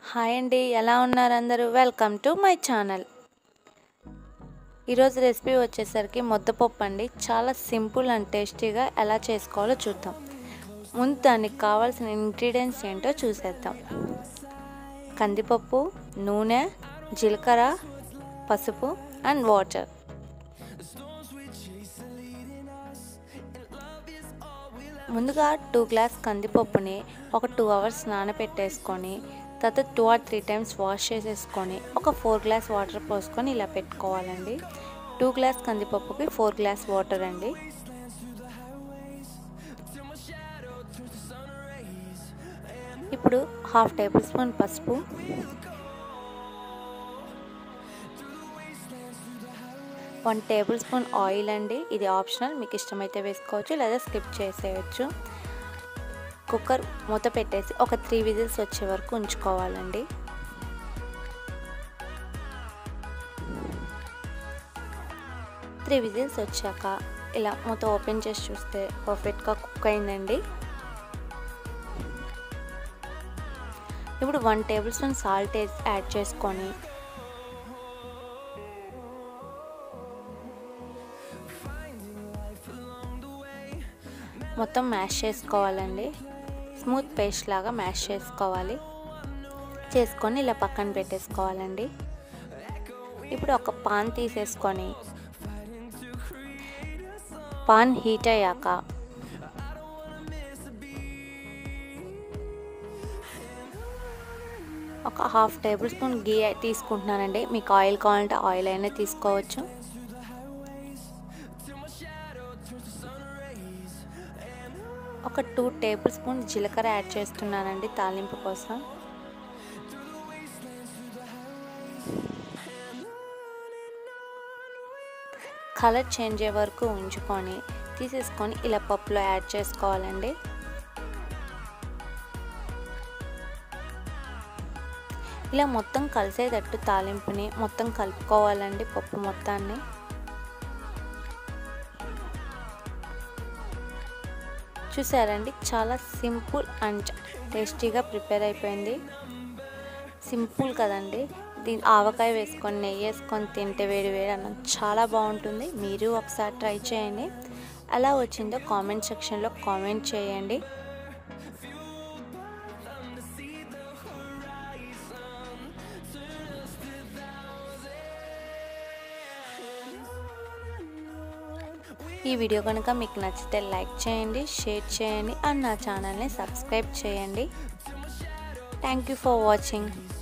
hi అండి ఎలా ఉన్నారు అందరూ వెల్కమ్ టు మై ఛానల్ ఈరోజు రెసిపీ వచ్చేసరికి ముద్దపప్పు అండి చాలా సింపుల్ అండ్ టేస్టీగా ఎలా చేసుకోవాలో చూద్దాం ముందు దానికి కావాల్సిన ఇంగ్రీడియంట్స్ ఏంటో చూసేద్దాం కందిపప్పు నూనె జీలకర్ర పసుపు అండ్ వాటర్ ముందుగా టూ గ్లాస్ కందిపప్పుని ఒక టూ అవర్స్ నానబెట్టేసుకొని తర్వాత two or three times wash చేసేసుకొని ఒక ఫోర్ గ్లాస్ వాటర్ పోసుకొని ఇలా పెట్టుకోవాలండి టూ గ్లాస్ కందిపప్పుకి ఫోర్ గ్లాస్ వాటర్ అండి ఇప్పుడు హాఫ్ టేబుల్ స్పూన్ పసుపు వన్ టేబుల్ స్పూన్ ఆయిల్ అండి ఇది ఆప్షనల్ మీకు ఇష్టమైతే వేసుకోవచ్చు లేదా స్కిప్ చేసేయచ్చు కుక్కర్ మూత పెట్టేసి ఒక త్రీ విజిల్స్ వచ్చే వరకు ఉంచుకోవాలండి త్రీ విజిల్స్ వచ్చాక ఇలా మూత ఓపెన్ చేసి చూస్తే పర్ఫెక్ట్గా కుక్ అయిందండి ఇప్పుడు one tablespoon salt add చేసుకొని మొత్తం మ్యాష్ చేసుకోవాలండి స్మూత్ పేస్ట్ లాగా మ్యాష్ చేసుకోవాలి చేసుకొని ఇలా పక్కన పెట్టేసుకోవాలండి ఇప్పుడు ఒక పాన్ తీసేసుకొని పాన్ హీట్ అయ్యాక ఒక హాఫ్ టేబుల్ స్పూన్ గీ తీసుకుంటున్నానండి మీకు ఆయిల్ కావాలంటే ఆయిల్ అయినా తీసుకోవచ్చు ఒక టూ టేబుల్ స్పూన్ జీలకర్ర యాడ్ చేస్తున్నానండి తాలింపు కోసం కలర్ చేంజ్ అయ్యే వరకు ఉంచుకొని తీసేసుకొని ఇలా పప్పులో యాడ్ చేసుకోవాలండి ఇలా మొత్తం కలిసేటట్టు తాలింపుని మొత్తం కలుపుకోవాలండి పప్పు మొత్తాన్ని చూసారండి చాలా సింపుల్ అండ్ టేస్టీగా ప్రిపేర్ అయిపోయింది సింపుల్ కదండి దీని ఆవకాయ వేసుకొని నెయ్యి వేసుకొని తింటే వేడి వేడి అన్నం చాలా బాగుంటుంది మీరు ఒకసారి ట్రై చేయండి ఎలా వచ్చిందో కామెంట్ సెక్షన్లో కామెంట్ చేయండి ఈ వీడియో కనుక మీకు నచ్చితే లైక్ చేయండి షేర్ చేయండి అండ్ నా ఛానల్ని సబ్స్క్రైబ్ చేయండి థ్యాంక్ యూ ఫర్ వాచింగ్